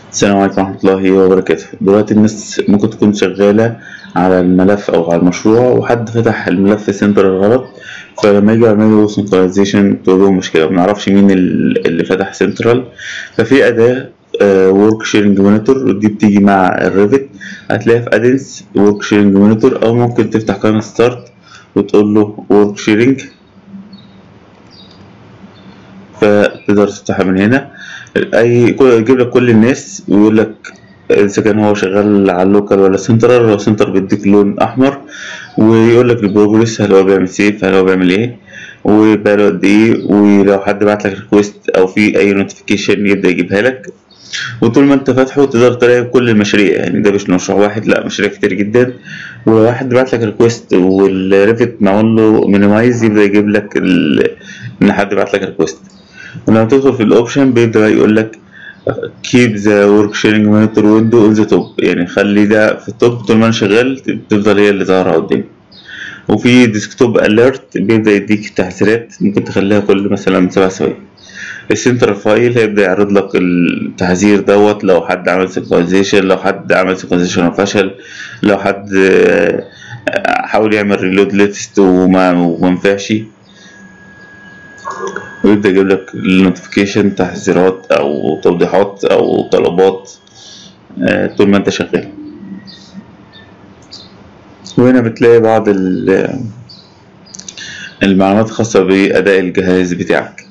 السلام عليكم ورحمة الله وبركاته دلوقتي الناس ممكن تكون شغالة على الملف أو على المشروع وحد فتح الملف سنتر غلط فلما يجي يعملوا سنكرونايزيشن تواجهه مشكلة منعرفش مين ال- اللي فتح سنترال ففي أداة ورك شيرنج مونيتور ودي بتيجي مع الريفت هتلاقيها في ادنس ورك شيرنج مونيتور أو ممكن تفتح قائمة ستارت وتقول له ورك شيرنج فتقدر تفتحها من هنا اي كل- يجيب لك كل الناس ويقول لك اذا كان هو شغال على اللوكال ولا سنترال لو سنتر بيديك لون احمر ويقول لك البروجرس هل هو بيعمل سيف هل هو بيعمل ايه وبقاله قد ايه ولو حد بعت لك ريكويست او في اي نوتيفيكيشن يبدا يجيبها لك وطول ما انت فاتحه تقدر تلاقي كل المشاريع يعني ده مش مشروع واحد لا مشاريع كتير جدا ولو واحد بعت لك ريكويست والريفت معمول له مينيمايز يبدا يجيب لك ال... ان حد بعت لك ريكويست ولما تدخل في الاوبشن بيبدا يقول لك keep the work sharing monitor window on the top يعني خلي ده في التوب طول ما انا شغال تفضل هي اللي ظاهرة قدامي وفي ديسكتوب اليرت بيبدأ يديك تحذيرات ممكن تخليها كل مثلا سبع ثواني السنتر فايل هيبدأ يعرض لك التحذير دوت لو حد عمل سينكرونايزيشن لو حد عمل سينكرونايزيشن وفشل لو حد آه، حاول يعمل ريلود ليست وما وما نفعش ويبدأ يجيب لك النوتيفيكيشن تحذيرات أو توضيحات أو طلبات آه، طول ما أنت شغال وهنا بتلاقي بعض ال- المعلومات الخاصة بأداء الجهاز بتاعك